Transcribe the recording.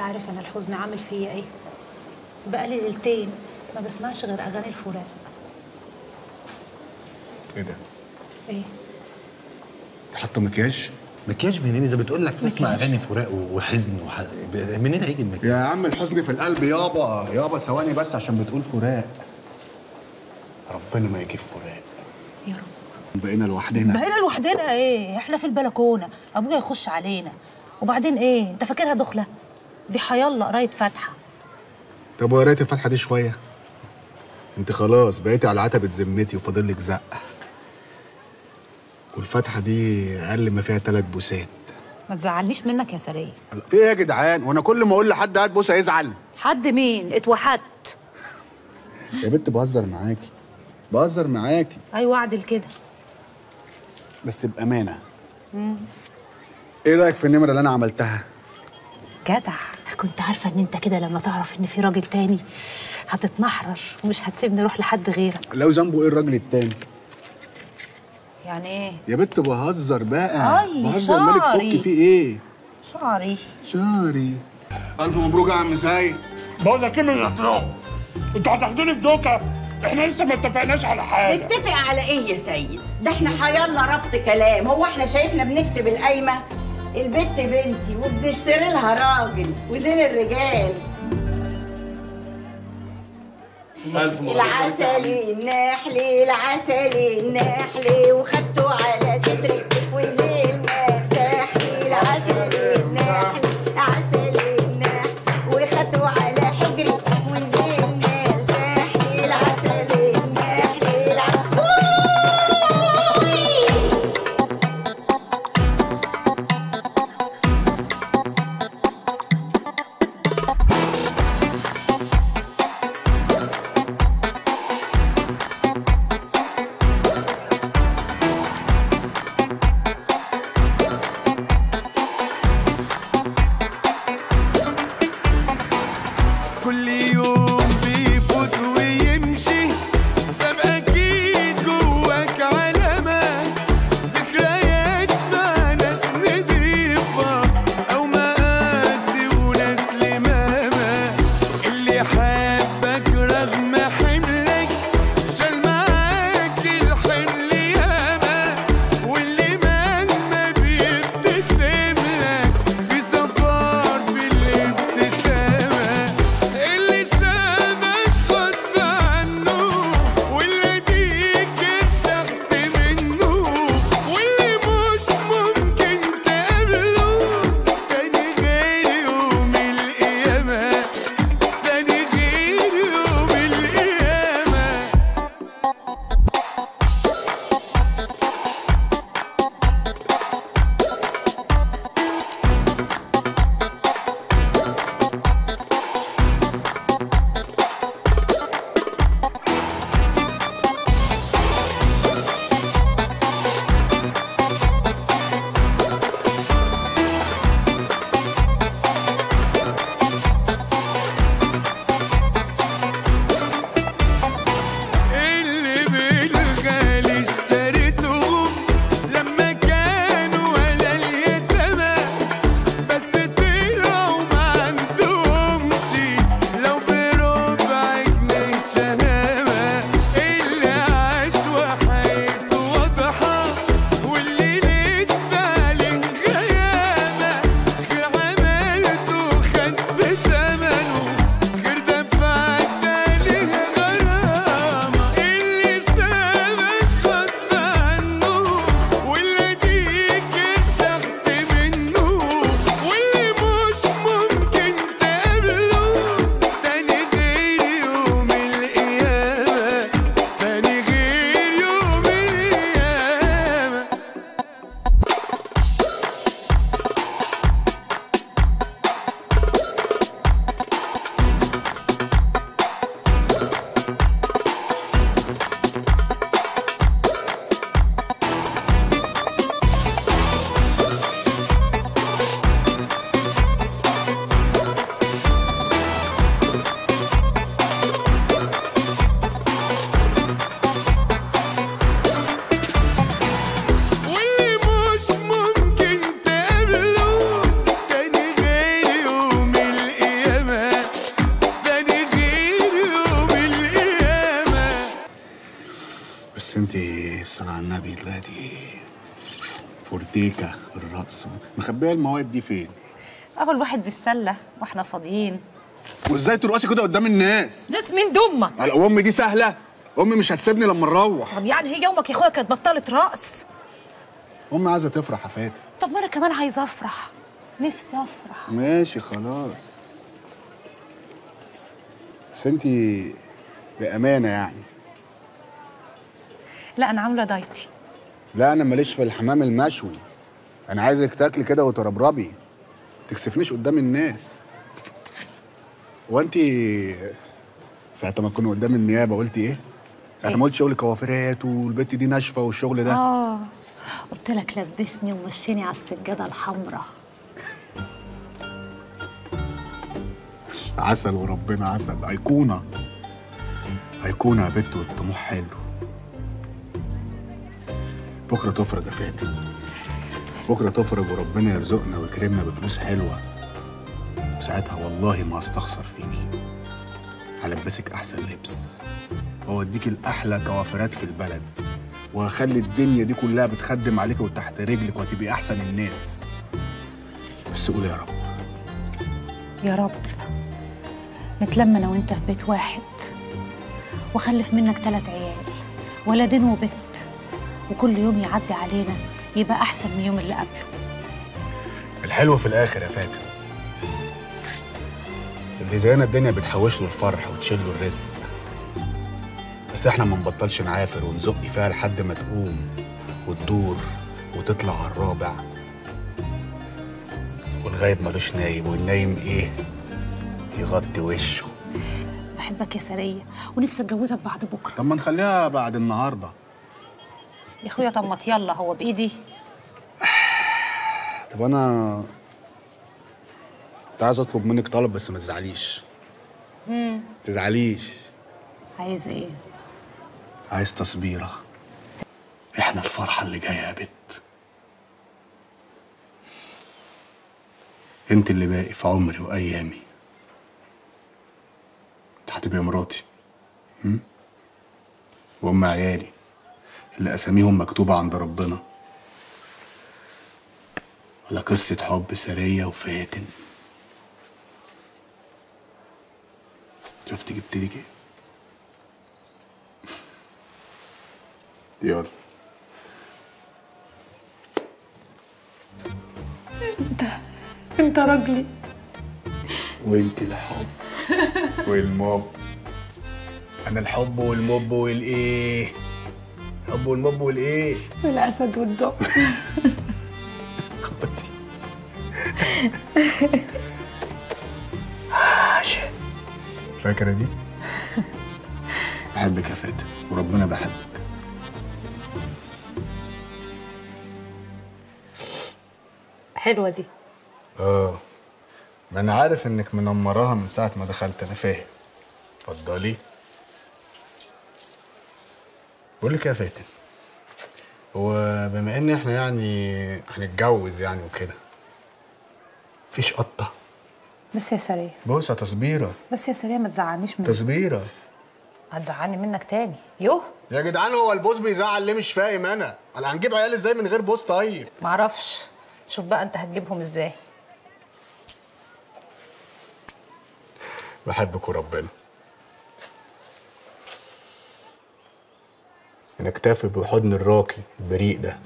عارف انا الحزن عامل فيا ايه بقالي ليلتين ما بسمعش غير اغاني الفراق ايه ده؟ ايه انت حاطه مكياج؟ مكياج منين اذا بتقول لك تسمع مكياج. اغاني فراق وحزن وح... ب- منين هيجي المكياج يا عم الحزن في القلب يابا يابا ثواني بس عشان بتقول فراق ربنا ما يجيب فراق يا رب بقينا لوحدنا بقينا لوحدنا ايه احنا في البلكونه ابويا يخش علينا وبعدين ايه انت فاكرها دخله دي حيالله قرايه فاتحه طب وقريت الفتحه دي شويه انت خلاص بقيتي على عتبه ذمتي وفاضل لك زق والفتحه دي اقل ما فيها ثلاث بوسات ما تزعلنيش منك يا سريه في ايه يا جدعان وانا كل ما اقول لحد هات بوسه يزعل حد مين اتوحدت يا بنت بهزر معاكي بهزر معاكي ايوه اعدل كده بس بامانه ايه رايك في النمره اللي انا عملتها جدع كنت عارفه ان انت كده لما تعرف ان في راجل تاني هتتنحرر ومش هتسيبني اروح لحد غيرك لو ذنبه ايه الراجل التاني يعني ايه يا بنت بهزر بقى أي بهزر مالك شعري. فك في ايه شعري شعري الف مبروك يا عم سيد بقول لك ايه من الاطلاق انتوا هتاخدوني بدوكه احنا لسه ما اتفقناش على حاجه نتفق على ايه يا سيد؟ ده احنا حيالنا ربط كلام، هو احنا شايفنا بنكتب القايمة؟ البت بنتي وبنشتري لها راجل وزين الرجال العسل النحل العسل النحل وخدته على صدري ونزلنا ارتاح العسل النحل عسل النحل وخدته على حجري ونزلنا ارتاح العسل النحل العسل النبي دلوقتي فورتيكا الرقص مخبيه المواد دي فين؟ اهو الواحد بالسله واحنا فاضيين وازاي ترقصي كده قدام الناس؟ ناس مين دمك على امي دي سهله امي مش هتسيبني لما نروح طب يعني هي يومك يا اخويا كانت بطلت رقص امي عايزه تفرح يا فاتن طب ما انا كمان عايزه افرح نفسي افرح ماشي خلاص بس انتي بامانه يعني لا انا عامله دايتي لا انا ماليش في الحمام المشوي انا عايزك تاكلي كده وتربربي تكسفنيش قدام الناس وانت ساعة ما كنا قدام النيابة قلتي ايه؟ ساعة ما قلت شغل كوافيرات والبت دي ناشفة والشغل ده اه قلت لك لبسني ومشيني على السجاده الحمراء عسل وربنا عسل أيقونة أيقونة يا بت والطموح حلو بكرة تفرج يا فاتن بكرة تفرج وربنا يرزقنا ويكرمنا بفلوس حلوة ساعتها والله ما هستخسر فيكي هلبسك أحسن لبس وأوديك الأحلى كوافرات في البلد وهخلي الدنيا دي كلها بتخدم عليك وتحت رجلك وهتبقي أحسن الناس بس قولي يا رب يا رب نتلم انا وانت في بيت واحد وخلف منك ثلاث عيال ولدين وبت وكل يوم يعدي علينا يبقى احسن من اليوم اللي قبله الحلو في الاخر يا فاتن اللي زينا الدنيا بتحوش له الفرح وتشيل له الرزق بس احنا ما نبطلش نعافر ونزق فيها لحد ما تقوم وتدور وتطلع على الرابع والغايب ملوش نايم والنايم ايه يغطي وشه بحبك يا سريه ونفسي اتجوزك بعد بكره طب ما نخليها بعد النهارده يا اخويا طب ما يلا هو بايدي طب انا كنت عايز اطلب منك طلب بس ما تزعليش تزعليش عايز ايه عايز تصبيرة احنا الفرحة اللي جاية يا بت انت اللي باقي في عمري وايامي انت هتبقي مراتي هم؟ وام عيالي اللي اساميهم مكتوبة عند ربنا ولا قصة حب سرية وفاتن شفت جبت لك ايه يلا انت راجلي وانت الحب والموب انا الحب والموب والايه الحب والموب والايه الاسد والدب عشان فاكرة دي؟ بحبك يا فاتن وربنا بحبك حلوه دي اه ما انا عارف انك منمراها من ساعة ما دخلت انا فاهم اتفضلي بقول لك يا فاتن هو بما ان احنا يعني هنتجوز يعني وكده مفيش قطة بس يا سريه بص يا تصبيرة بس يا سريه ما تزعلنيش منك تصبيرة هتزعلني منك تاني يوه يا جدعان هو البوس بيزعل ليه مش فاهم انا انا هنجيب عيال ازاي من غير بوس طيب معرفش شوف بقى انت هتجيبهم ازاي بحبك وربنا نكتفي بحضن الراقي البريء ده